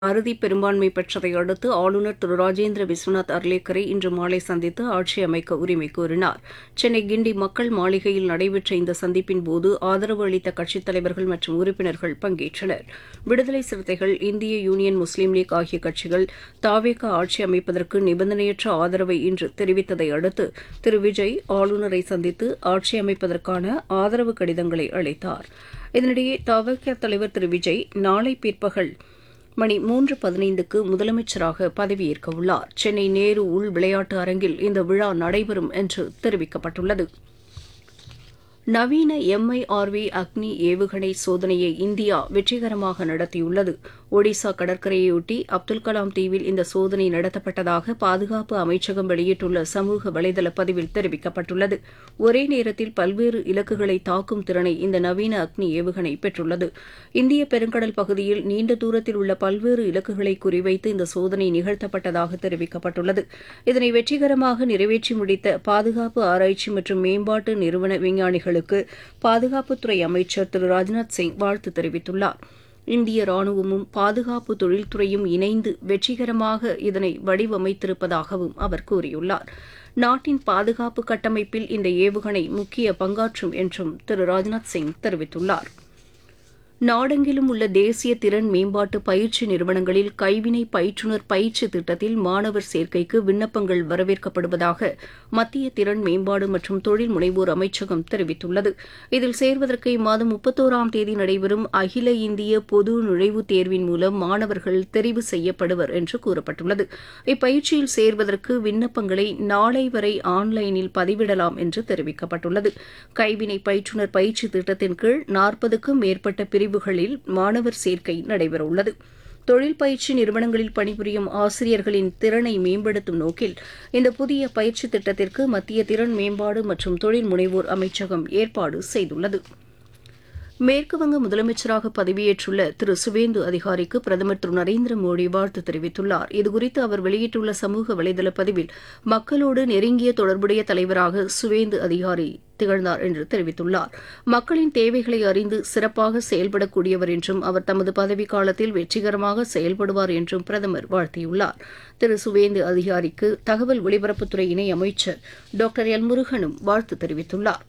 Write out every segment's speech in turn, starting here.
அறுதி பெரும்பான்மை பெற்றதை அடுத்து ஆளுநர் திரு ராஜேந்திர விஸ்வநாத் அர்லேக்கரை இன்று மாலை சந்தித்து ஆட்சி அமைக்க உரிமை கோரினார் சென்னை கிண்டி மக்கள் மாளிகையில் நடைபெற்ற இந்த சந்திப்பின் போது ஆதரவு அளித்த கட்சித் தலைவர்கள் மற்றும் உறுப்பினர்கள் பங்கேற்றனர் விடுதலை சிறுத்தைகள் இந்திய யூனியன் முஸ்லீம் லீக் ஆகிய கட்சிகள் தாவேக ஆட்சி அமைப்பதற்கு நிபந்தனையற்ற ஆதரவை இன்று தெரிவித்ததை அடுத்து திரு விஜய் ஆளுநரை சந்தித்து ஆட்சி அமைப்பதற்கான ஆதரவு கடிதங்களை அளித்தார் இதனிடையே தவக தலைவர் திரு விஜய் நாளை பிற்பகல் மணி மூன்று பதினைந்துக்கு முதலமைச்சராக பதவியேற்க உள்ளார் சென்னை நேரு உள் விளையாட்டு அரங்கில் இந்த விழா நடைபெறும் என்று தெரிவிக்கப்பட்டுள்ளது நவீன எம்ஐஆர்வி அக்னி ஏவுகணை சோதனையை இந்தியா வெற்றிகரமாக நடத்தியுள்ளது ஒடிசா கடற்கரையொட்டி அப்துல் கலாம் தீவில் இந்த சோதனை நடத்தப்பட்டதாக பாதுகாப்பு அமைச்சகம் வெளியிட்டுள்ள சமூக வலைதள பதிவில் தெரிவிக்கப்பட்டுள்ளது ஒரே நேரத்தில் பல்வேறு இலக்குகளை தாக்கும் திறனை இந்த நவீன அக்னி ஏவுகணை பெற்றுள்ளது இந்திய பெருங்கடல் பகுதியில் நீண்ட தூரத்தில் உள்ள பல்வேறு இலக்குகளை குறிவைத்து இந்த சோதனை நிகழ்த்தப்பட்டதாக தெரிவிக்கப்பட்டுள்ளது இதனை வெற்றிகரமாக நிறைவேற்றி முடித்த பாதுகாப்பு ஆராய்ச்சி மற்றும் மேம்பாட்டு நிறுவன விஞ்ஞானிகளுக்கு பாதுகாப்புத்துறை அமைச்சர் திரு ராஜ்நாத் சிங் வாழ்த்து தெரிவித்துள்ளார் இந்திய ராணுவமும் பாதுகாப்பு தொழில்துறையும் இணைந்து வெற்றிகரமாக இதனை வடிவமைத்திருப்பதாகவும் அவர் கூறியுள்ளார் நாட்டின் பாதுகாப்பு கட்டமைப்பில் இந்த ஏவுகணை முக்கிய பங்காற்றும் என்றும் திரு ராஜ்நாத் சிங் தெரிவித்துள்ளார் நாடெங்கிலும் உள்ள தேசிய திறன் மேம்பாட்டு பயிற்சி நிறுவனங்களில் கைவினை பயிற்றுநர் பயிற்சி திட்டத்தில் மாணவர் சேர்க்கைக்கு விண்ணப்பங்கள் வரவேற்கப்படுவதாக மத்திய திறன் மேம்பாடு மற்றும் தொழில் முனைவோர் அமைச்சகம் தெரிவித்துள்ளது இதில் சேர்வதற்கு இம்மாதம் முப்பத்தோராம் தேதி நடைபெறும் அகில இந்திய பொது நுழைவுத் தேர்வின் மூலம் மாணவர்கள் தெரிவு செய்யப்படுவர் என்று கூறப்பட்டுள்ளது இப்பயிற்சியில் சேர்வதற்கு விண்ணப்பங்களை நாளை வரை ஆன்லைனில் பதிவிடலாம் என்று தெரிவிக்கப்பட்டுள்ளது கைவினை பயிற்றுநர் பயிற்சி திட்டத்தின் கீழ் நாற்பதுக்கும் மேற்பட்ட பிரிவு பிரிவுகளில் மாணவர் சேர்க்கை நடைபெறவுள்ளது தொழில் பயிற்சி நிறுவனங்களில் பணிபுரியும் ஆசிரியர்களின் திறனை மேம்படுத்தும் நோக்கில் இந்த புதிய பயிற்சி திட்டத்திற்கு மத்திய திறன் மேம்பாடு மற்றும் தொழில் முனைவோர் அமைச்சகம் ஏற்பாடு செய்துள்ளது மேற்குவங்க முதலமைச்சராக பதவியேற்றுள்ள திரு சுவேந்து அதிகாரிக்கு பிரதமர் திரு நரேந்திர மோடி வாழ்த்து தெரிவித்துள்ளார் இதுகுறித்து அவர் வெளியிட்டுள்ள சமூக வலைதள பதிவில் மக்களோடு நெருங்கிய தொடர்புடைய தலைவராக சுவேந்து அதிகாரி திகழ்ந்தார் என்று தெரிவித்துள்ளார் மக்களின் தேவைகளை அறிந்து சிறப்பாக செயல்படக்கூடியவர் என்றும் அவர் தமது பதவிக்காலத்தில் வெற்றிகரமாக செயல்படுவார் என்றும் பிரதமர் வாழ்த்தியுள்ளார் திரு சுவேந்து அதிகாரிக்கு தகவல் ஒலிபரப்புத்துறை இணை அமைச்சர் டாக்டர் எல் முருகனும் வாழ்த்து தெரிவித்துள்ளார்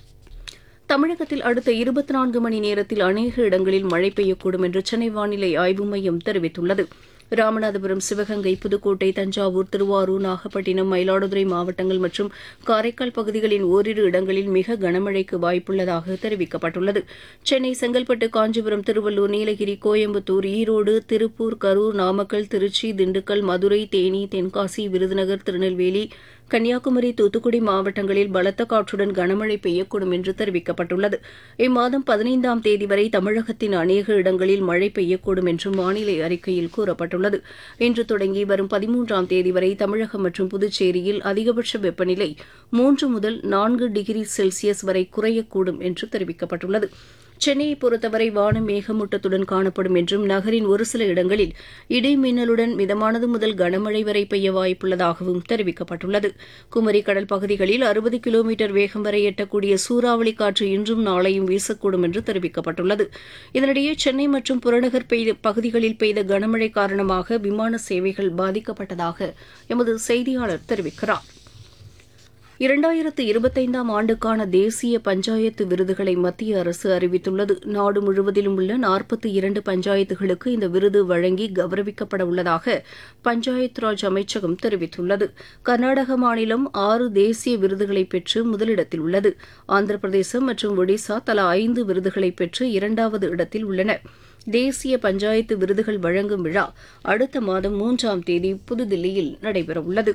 தமிழகத்தில் அடுத்த இருபத்தி நான்கு மணி நேரத்தில் அநேக இடங்களில் மழை பெய்யக்கூடும் என்று சென்னை வானிலை ஆய்வு மையம் தெரிவித்துள்ளது ராமநாதபுரம் சிவகங்கை புதுக்கோட்டை தஞ்சாவூர் திருவாரூர் நாகப்பட்டினம் மயிலாடுதுறை மாவட்டங்கள் மற்றும் காரைக்கால் பகுதிகளின் ஓரிரு இடங்களில் மிக கனமழைக்கு வாய்ப்புள்ளதாக தெரிவிக்கப்பட்டுள்ளது சென்னை செங்கல்பட்டு காஞ்சிபுரம் திருவள்ளூர் நீலகிரி கோயம்புத்தூர் ஈரோடு திருப்பூர் கரூர் நாமக்கல் திருச்சி திண்டுக்கல் மதுரை தேனி தென்காசி விருதுநகர் திருநெல்வேலி கன்னியாகுமரி தூத்துக்குடி மாவட்டங்களில் பலத்த காற்றுடன் கனமழை பெய்யக்கூடும் என்று தெரிவிக்கப்பட்டுள்ளது இம்மாதம் பதினைந்தாம் தேதி வரை தமிழகத்தின் அநேக இடங்களில் மழை பெய்யக்கூடும் என்றும் வானிலை அறிக்கையில் கூறப்பட்டுள்ளது இன்று தொடங்கி வரும் பதிமூன்றாம் தேதி வரை தமிழகம் மற்றும் புதுச்சேரியில் அதிகபட்ச வெப்பநிலை மூன்று முதல் நான்கு டிகிரி செல்சியஸ் வரை குறையக்கூடும் என்று தெரிவிக்கப்பட்டுள்ளது சென்னையை பொறுத்தவரை வானம் மேகமூட்டத்துடன் காணப்படும் என்றும் நகரின் ஒரு சில இடங்களில் இடி மின்னலுடன் மிதமானது முதல் கனமழை வரை பெய்ய வாய்ப்புள்ளதாகவும் தெரிவிக்கப்பட்டுள்ளது குமரி கடல் பகுதிகளில் அறுபது கிலோமீட்டர் வேகம் வரை எட்டக்கூடிய சூறாவளி காற்று இன்றும் நாளையும் வீசக்கூடும் என்று தெரிவிக்கப்பட்டுள்ளது இதனிடையே சென்னை மற்றும் புறநகர் பெய்த பகுதிகளில் பெய்த கனமழை காரணமாக விமான சேவைகள் பாதிக்கப்பட்டதாக எமது செய்தியாளர் தெரிவிக்கிறார் இரண்டாயிரத்து இருபத்தைந்தாம் ஆண்டுக்கான தேசிய பஞ்சாயத்து விருதுகளை மத்திய அரசு அறிவித்துள்ளது நாடு முழுவதிலும் உள்ள நாற்பத்தி இரண்டு பஞ்சாயத்துகளுக்கு இந்த விருது வழங்கி கௌரவிக்கப்பட உள்ளதாக பஞ்சாயத் ராஜ் அமைச்சகம் தெரிவித்துள்ளது கர்நாடக மாநிலம் ஆறு தேசிய விருதுகளை பெற்று முதலிடத்தில் உள்ளது ஆந்திர பிரதேசம் மற்றும் ஒடிசா தலா ஐந்து விருதுகளை பெற்று இரண்டாவது இடத்தில் உள்ளன தேசிய பஞ்சாயத்து விருதுகள் வழங்கும் விழா அடுத்த மாதம் மூன்றாம் தேதி புதுதில்லியில் நடைபெறவுள்ளது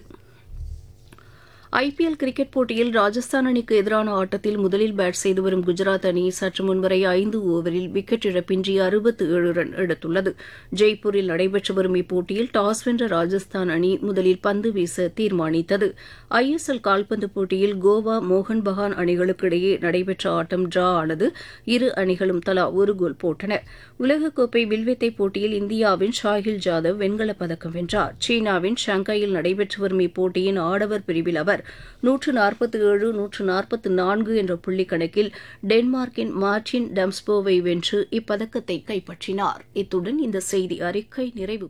ஐபிஎல் கிரிக்கெட் போட்டியில் ராஜஸ்தான் அணிக்கு எதிரான ஆட்டத்தில் முதலில் பேட் செய்து வரும் குஜராத் அணி சற்று முன்வரை ஐந்து ஓவரில் விக்கெட் இழப்பின்றி அறுபத்து ஏழு ரன் எடுத்துள்ளது ஜெய்ப்பூரில் நடைபெற்று வரும் இப்போட்டியில் டாஸ் வென்ற ராஜஸ்தான் அணி முதலில் பந்து வீச தீர்மானித்தது ஐஎஸ்எல் கால்பந்து போட்டியில் கோவா மோகன் பகான் அணிகளுக்கு இடையே நடைபெற்ற ஆட்டம் டிரா ஆனது இரு அணிகளும் தலா ஒரு கோல் போட்டன உலகக்கோப்பை வில்வித்தை போட்டியில் இந்தியாவின் ஷாஹில் ஜாதவ் வெண்கலப் பதக்கம் வென்றார் சீனாவின் ஷாங்காயில் நடைபெற்று வரும் இப்போட்டியின் ஆடவர் பிரிவில் அவர் நூற்று நாற்பத்தி ஏழு நூற்று நாற்பத்தி நான்கு என்ற புள்ளி கணக்கில் டென்மார்க்கின் மார்டின் டம்ஸ்போவை வென்று இப்பதக்கத்தை கைப்பற்றினார் இத்துடன் இந்த செய்தி அறிக்கை நிறைவு